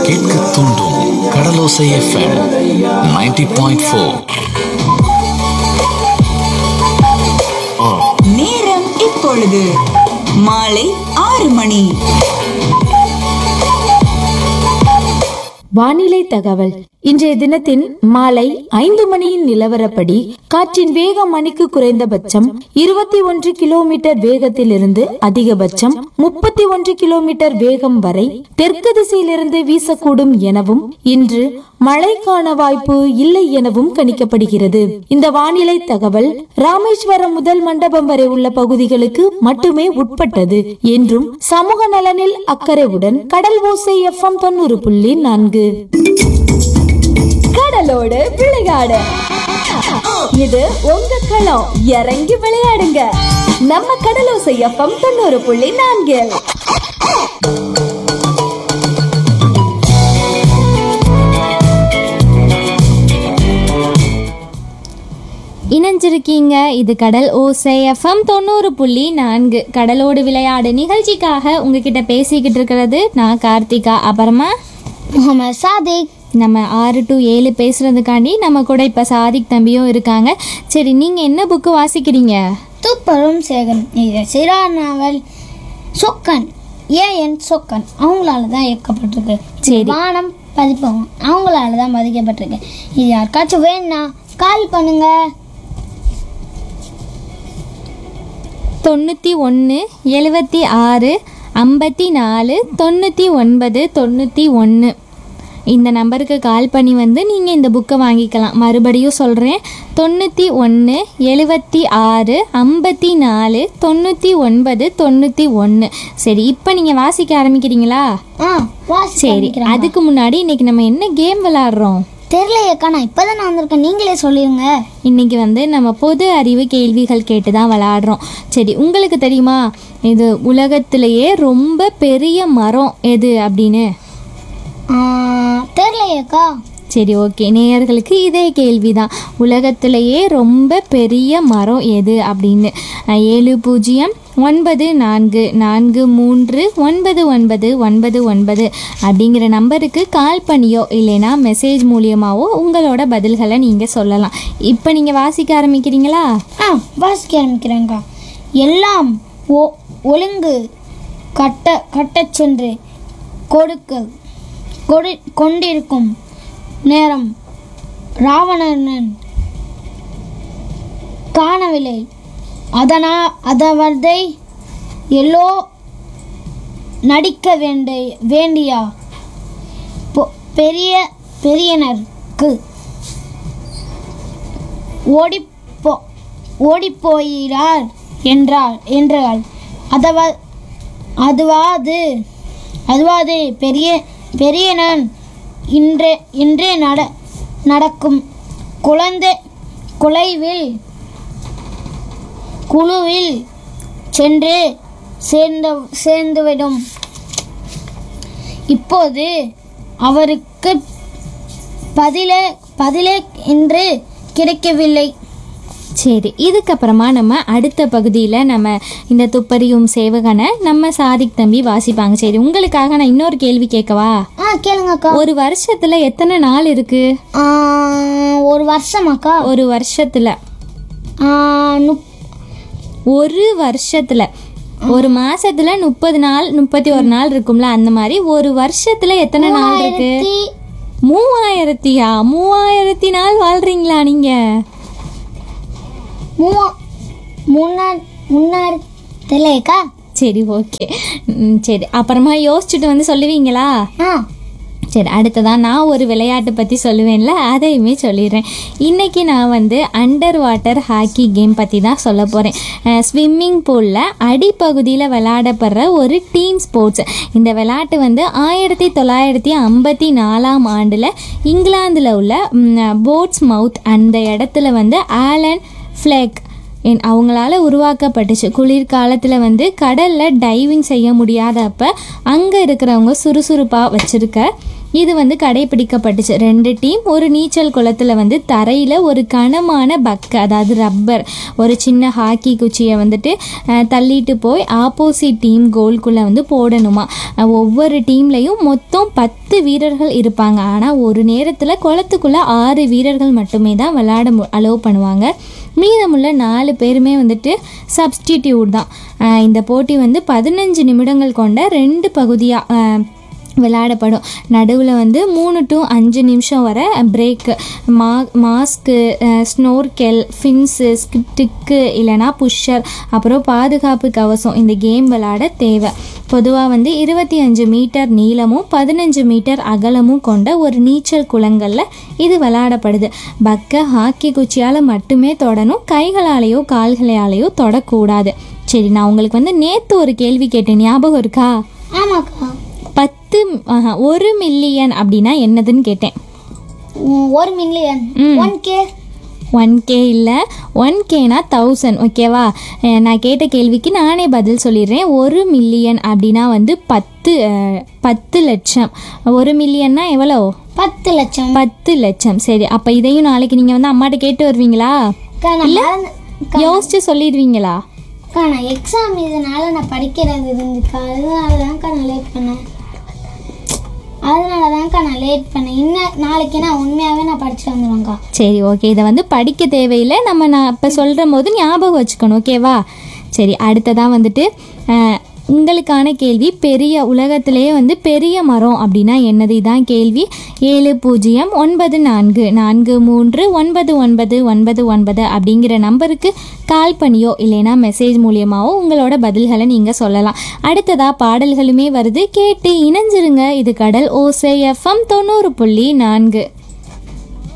கேட்க தூண்டும் கடலோசை FM 90.4 point four நேரம் இப்பொழுது மாலை ஆறு மணி வானிலை தகவல் இன்றைய தினத்தின் மாலை ஐந்து மணியின் நிலவரப்படி காற்றின் வேகம் மணிக்கு குறைந்தபட்சம் இருபத்தி ஒன்று கிலோமீட்டர் வேகத்திலிருந்து அதிகபட்சம் முப்பத்தி ஒன்று கிலோமீட்டர் வேகம் வரை தெற்கு திசையிலிருந்து வீசக்கூடும் எனவும் இன்று மழைக்கான வாய்ப்பு இல்லை எனவும் கணிக்கப்படுகிறது இந்த வானிலை தகவல் ராமேஸ்வரம் முதல் மண்டபம் வரை உள்ள பகுதிகளுக்கு மட்டுமே உட்பட்டது என்றும் சமூக நலனில் அக்கறையுடன் கடல் ஓசை எஃப்எம் தொண்ணூறு புள்ளி நான்கு கடலோடு விளையாடு இது உங்க களம் இறங்கி விளையாடுங்க நம்ம கடலோசை எஃப்எம் தொண்ணூறு புள்ளி நான்கில் இணைஞ்சிருக்கீங்க இது கடல் ஓசை எஃப்எம் தொண்ணூறு புள்ளி நான்கு கடலோடு விளையாடு நிகழ்ச்சிக்காக உங்ககிட்ட பேசிக்கிட்டு இருக்கிறது நான் கார்த்திகா அப்புறமா முகமது சாதிக் நம்ம ஆறு டு ஏழு பேசுறதுக்காண்டி நம்ம கூட இப்போ சாதிக் தம்பியும் இருக்காங்க சரி நீங்கள் என்ன புக்கு வாசிக்கிறீங்க துப்பரும் சேகன் இது சிறா நாவல் சொக்கன் ஏஎன் சொக்கன் அவங்களால தான் இயக்கப்பட்டிருக்கு சரி. வானம் பதிப்பகம் அவங்களால தான் பதிக்கப்பட்டிருக்கு இது யாருக்காச்சும் வேணும்னா கால் பண்ணுங்க தொண்ணூற்றி ஒன்று எழுபத்தி ஆறு ஐம்பத்தி நாலு தொண்ணூற்றி ஒன்பது தொண்ணூற்றி ஒன்று இந்த நம்பருக்கு கால் பண்ணி வந்து நீங்கள் இந்த புக்கை வாங்கிக்கலாம் மறுபடியும் சொல்கிறேன் தொண்ணூற்றி ஒன்று எழுபத்தி ஆறு ஐம்பத்தி நாலு தொண்ணூற்றி ஒன்பது தொண்ணூற்றி ஒன்று சரி இப்போ நீங்கள் வாசிக்க ஆரம்பிக்கிறீங்களா ஆ வாசி சரி அதுக்கு முன்னாடி இன்னைக்கு நம்ம என்ன கேம் விளாட்றோம் தெரியலையேக்கா நான் இப்போதான் நான் வந்திருக்கேன் நீங்களே சொல்லிடுங்க இன்னைக்கு வந்து நம்ம பொது அறிவு கேள்விகள் கேட்டு தான் விளாடுறோம் சரி உங்களுக்கு தெரியுமா இது உலகத்திலேயே ரொம்ப பெரிய மரம் எது அப்படின்னு ஆ, தெரியலையேக்கா சரி ஓகே நேயர்களுக்கு இதே கேள்வி தான் உலகத்திலேயே ரொம்ப பெரிய மரம் எது அப்படின்னு அஹ், ஏழு பூஜ்ஜியம் ஒன்பது நான்கு நான்கு மூன்று ஒன்பது ஒன்பது ஒன்பது ஒன்பது அப்படிங்கிற நம்பருக்கு கால் பண்ணியோ இல்லைனா மெசேஜ் மூலியமாவோ உங்களோட பதில்களை நீங்கள் சொல்லலாம் இப்போ நீங்கள் வாசிக்க ஆரம்பிக்கிறீங்களா ஆ வாசிக்க ஆரம்பிக்கிறேங்க்கா எல்லாம் ஓ ஒழுங்கு கட்ட கட்டச் சென்று கொடுக்க கொடு கொண்டிருக்கும் நேரம் ராவணன் காணவில்லை அதனா அதவதை எல்லோ நடிக்க வேண்டிய வேண்டியா பொ- பெரிய பெரியனருக்கு ஓடிப்போ ஓடிப்போயிறார் என்றார் என்றால் அதவ அதுவாது அதுவாது பெரிய பெரியனன் இன்றே இன்றே நட நடக்கும் குழந்தை குலைவில் குழுவில் சென்று சேர்ந்து சேர்ந்துவிடும் இப்போது அவருக்கு பதிலே பதிலே என்று கிடைக்கவில்லை சரி இதுக்கப்புறமா நம்ம அடுத்த பகுதியில் நம்ம இந்த துப்பறியும் சேவகனை நம்ம சாதிக் தம்பி வாசிப்பாங்க சரி உங்களுக்காக நான் இன்னொரு கேள்வி கேட்கவா ஆ கேளுங்கக்கா ஒரு வருஷத்துல எத்தனை நாள் இருக்கு ஆ, ஒரு வருஷமாக்கா ஒரு வருஷத்துல ஆ, முப்- ஒரு வருஷத்துல ஒரு மாசத்துல முப்பது நாள் முப்பத்தி ஒரு நாள் இருக்கும்ல அந்த மாதிரி ஒரு வருஷத்துல எத்தனை நாள் இருக்கு மூவாயிரத்தி மூவாயிரத்தியா மூவாயிரத்தி நாள் வாழ்றீங்களா நீங்க மூவா முன்னாடி முன்னாடி தெரியலையக்கா சரி ஓகே சரி அப்புறமா யோசிச்சுட்டு வந்து சொல்லுவீங்களா ஆ சரி அடுத்ததா நான் ஒரு விளையாட்டு பற்றி சொல்லுவேன்ல அதையுமே சொல்லிடுறேன் இன்றைக்கி நான் வந்து அண்டர் வாட்டர் ஹாக்கி கேம் பற்றி தான் சொல்ல போகிறேன் ஸ்விம்மிங் பூலில் அடிப்பகுதியில் விளையாடப்படுற ஒரு டீம் ஸ்போர்ட்ஸ் இந்த விளையாட்டு வந்து ஆயிரத்தி தொள்ளாயிரத்தி ஐம்பத்தி நாலாம் ஆண்டில் இங்கிலாந்தில் உள்ள போட்ஸ் மவுத் அந்த இடத்துல வந்து ஆலன் ஃப்ளேக் என் அவங்களால உருவாக்கப்பட்டுச்சு குளிர்காலத்தில் வந்து கடலில் டைவிங் செய்ய முடியாதப்ப அங்கே இருக்கிறவங்க சுறுசுறுப்பாக வச்சுருக்க இது வந்து கடைபிடிக்கப்பட்டுச்சு ரெண்டு டீம் ஒரு நீச்சல் குளத்தில் வந்து தரையில் ஒரு கனமான பக்கு அதாவது ரப்பர் ஒரு சின்ன ஹாக்கி குச்சியை வந்துட்டு அஹ், தள்ளிட்டு போய் ஆப்போசிட் டீம் கோல்குள்ளே வந்து போடணுமா அஹ், ஒவ்வொரு டீம்லேயும் மொத்தம் பத்து வீரர்கள் இருப்பாங்க ஆனால் ஒரு நேரத்தில் குளத்துக்குள்ளே ஆறு வீரர்கள் மட்டுமே தான் விளையாட அலோவ் பண்ணுவாங்க மீதமுள்ள நாலு பேருமே வந்துட்டு சப்ஸ்டிடியூட் தான் அஹ், இந்த போட்டி வந்து பதினஞ்சு நிமிடங்கள் கொண்ட ரெண்டு பகுதியாக விளையாடப்படும் நடுவில் வந்து மூணு டு அஞ்சு நிமிஷம் வரை பிரேக்கு மா மாஸ்க்கு ஸ்னோர்கெல் ஃபின்ஸு ஸ்டிக்கு இல்லைனா புஷ்ஷர் அப்புறம் பாதுகாப்பு கவசம் இந்த கேம் விளையாட தேவை பொதுவாக வந்து இருபத்தி அஞ்சு மீட்டர் நீளமும் பதினஞ்சு மீட்டர் அகலமும் கொண்ட ஒரு நீச்சல் குளங்களில் இது விளையாடப்படுது பக்கை ஹாக்கி குச்சியால் மட்டுமே தொடணும் கைகளாலேயோ கால்களாலேயோ தொடக்கூடாது சரி நான் உங்களுக்கு வந்து நேற்று ஒரு கேள்வி கேட்டேன் ஞாபகம் இருக்கா ஆமாக்கா பத்து ஆஹா, ஒரு மில்லியன் அப்படின்னா என்னதுன்னு கேட்டேன் உம், ஒரு million one K one K இல்லை ஒன் கேனா தௌசண்ட் ஓகேவா அஹ் நான் கேட்ட கேள்விக்கு நானே பதில் சொல்லிடுறேன் ஒரு மில்லியன் அப்படின்னா வந்து பத்து அஹ், பத்து லட்சம் ஒரு மில்லியன்னா எவ்வளோ பத்து லட்சம் பத்து லட்சம் சரி அப்போ இதையும் நாளைக்கு நீங்கள் வந்து அம்மாட்ட கேட்டு வருவீங்களா அக்கா, நான் மறந்து- யோசிச்சு சொல்லிடுவீங்களா அக்கா நான் எக்ஸாம் இதனால நான் படிக்கிறது இருந்துக்கா அதனால தான்க்கா நான் லேட் பண்ணேன் அதனால தான்க்கா நான் லேட் பண்ணேன் இன்னும் நாளைக்கு நான் உண்மையாகவே நான் படிச்சு வந்துடுவேங்க்கா சரி ஓகே இதை வந்து படிக்க தேவையில்லை நம்ம நான் இப்போ சொல்கிற போது ஞாபகம் வச்சுக்கணும் ஓகேவா சரி அடுத்ததாக வந்துட்டு அஹ், உங்களுக்கான கேள்வி பெரிய உலகத்திலேயே வந்து பெரிய மரம் அப்படின்னா என்னது இதான் கேள்வி ஏழு பூஜ்ஜியம் ஒன்பது நான்கு நான்கு மூன்று ஒன்பது ஒன்பது ஒன்பது ஒன்பது அப்படிங்கிற நம்பருக்கு கால் பண்ணியோ இல்லைன்னா மெசேஜ் மூலியமாவோ உங்களோட பதில்களை நீங்கள் சொல்லலாம் அடுத்ததாக பாடல்களுமே வருது கேட்டு இணைஞ்சிருங்க இது கடல் ஓசை எஃப்எம் தொண்ணூறு புள்ளி நான்கு